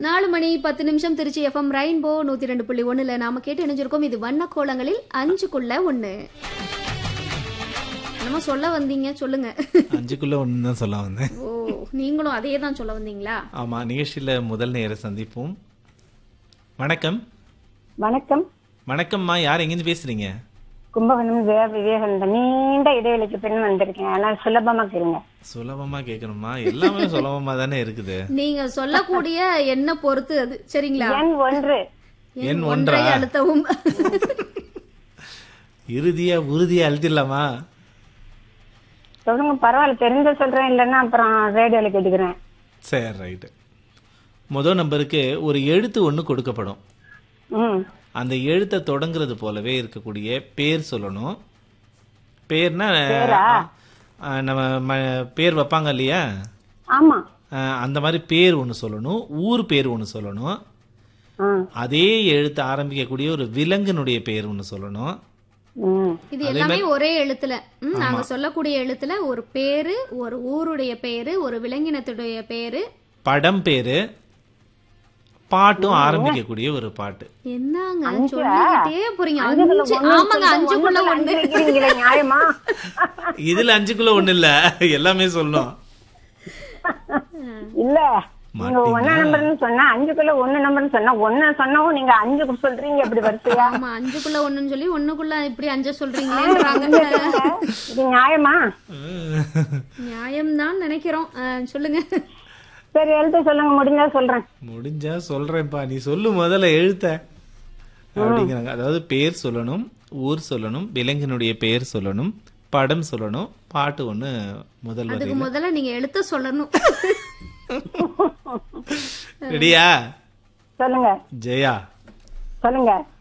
நாலு மணி பத்து நிமிஷம் திருச்சி எஃப்எம் ரெயின்போ நூத்தி ரெண்டு புள்ளி ஒண்ணுல நாம கேட்டு இணைஞ்சிருக்கோம் இது வண்ண கோலங்களில் அஞ்சுக்குள்ள ஒண்ணு என்னமோ சொல்ல வந்தீங்க சொல்லுங்க அஞ்சுக்குள்ள ஒன்று தான் சொல்ல வந்தேன் ஓ நீங்களும் அதே தான் சொல்ல வந்தீங்களா ஆமா நிகழ்ச்சியில முதல் நேர சந்திப்போம் வணக்கம் வணக்கம் வணக்கம்மா யார் எங்கேருந்து பேசுறீங்க கும்பகோணம் ஜெயா விவேகானந்தன் நீண்ட இடைவெளிக்கு பின் வந்திருக்கேன் ஆனா சுலபமா கேளுங்க சுலபமா கேட்கணுமா எல்லாமே சுலபமா தானே இருக்குது நீங்க சொல்லக்கூடிய என்ன பொறுத்து அது சரிங்களா எண் ஒன்று எண் ஒன்றை ஒன்றா அழுத்தவும் இறுதியா உறுதியா அழுத்திடலாமா சொல்லுங்க பரவாயில்ல தெரிஞ்ச சொல்றேன் இல்லைன்னா அப்புறம் ரேடியோல கேட்டுக்கிறேன் சரி ரைட்டு முதல் நம்பருக்கு ஒரு எழுத்து ஒன்று கொடுக்கப்படும் ம் அந்த எழுத்தை தொடங்குறது போலவே இருக்கக்கூடிய பேர் சொல்லணும் பேர்னா அஹ், நம்ம ம- பேர் வைப்பாங்க இல்லையா ஆமா அஹ், அந்த மாதிரி பேர் ஒன்று சொல்லணும் ஊர் பேர் ஒன்று சொல்லணும் ஆ அதே எழுத்து ஆரம்பிக்கக்கூடிய ஒரு விலங்கினுடைய பேர் ஒன்று சொல்லணும் ம் இது எல்லாமே ஒரே எழுத்துல ம், நாங்க சொல்லக்கூடிய எழுத்துல ஒரு பேரு ஒரு ஊருடைய பேரு ஒரு விலங்கினத்துடைய பேரு படம் பேரு பாட்டும் ஆரம்பிக்கக்கூடிய ஒரு பாட்டு என்னங்க சொல்லிக்கிட்டே போறீங்க அஞ்சுக்குள்ள அஞ்சு ஒண்ணு ஆமாங்க சொல்லிட்டு அஞ்சுக்குள்ள ஒண்ணுக்குள்ள ஒண்ணு அஞ்சு வைக்கிறீங்களே, நியாயமா இதுல அஞ்சுக்குள்ள ஒண்ணு இல்ல எல்லாமே சொல்லணும் இல்ல நீங்க ஒன்னா நம்பர்னு சொன்னா அஞ்சுக்குள்ள ஒண்ணு நம்பர்னு சொன்னா ஒன்னு சொன்னவும் நீங்க அஞ்சு சொல்றீங்க இப்படி வரிசையா ஆமா அஞ்சுக்குள்ள ஒண்ணுன்னு சொல்லி ஒண்ணுக்குள்ள இப்படி அஞ்ச சொல்றீங்களேன்றாங்க இது நியாயமா நியாயம்தான் நினைக்கிறோம் ஆ, சொல்லுங்க சரி எழுத்து சொல்லுங்க முடிஞ்சா சொல்றேன் முடிஞ்சா சொல்றேன்ப்பா நீ சொல்லு முதல்ல எழுத்த அப்படிங்கிறாங்க அதாவது பேர் சொல்லணும் ஊர் சொல்லணும் விலங்கினுடைய பேர் சொல்லணும் படம் சொல்லணும் பாட்டு ஒண்ணு முதல் அதுக்கு வரையில முதல்ல நீங்க எழுத்த சொல்லணும் ரெடியா சொல்லுங்க ஜெயா சொல்லுங்க